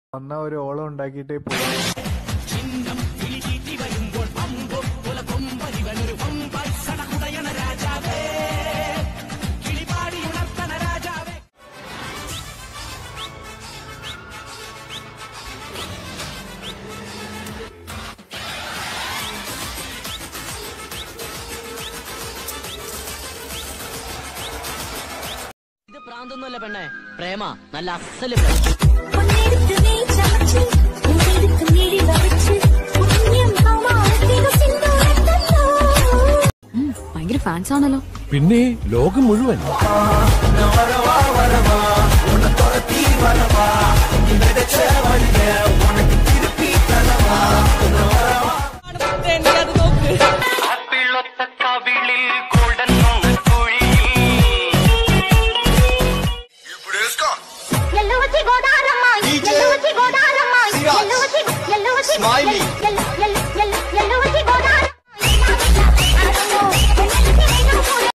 വന്ന ഒരു ഓളം ഉണ്ടാക്കിയിട്ടേ പോകും ഇത് പ്രാന്തൊന്നുമല്ല പെണ്ണെ പ്രേമ നല്ല അസല് പ്രേമ പൊന്നെടുത്ത് നീ ചമച്ച് ഉന്നെടുത്ത് മിഴി വരച്ച് പുണ്യം അമാർത്തിക സിന്ദൂരത്തല്ലോ ഭയങ്കര ഫാൻസ് ആണല്ലോ പിന്നെ ലോകം മുഴുവൻ ఎల్లు వచ్చి గోదారమ్మ ఎల్లు వచ్చి గోదారమ్మ ఎల్లు వచ్చి ఎల్లు వచ్చి ఎల్లు ఎల్లు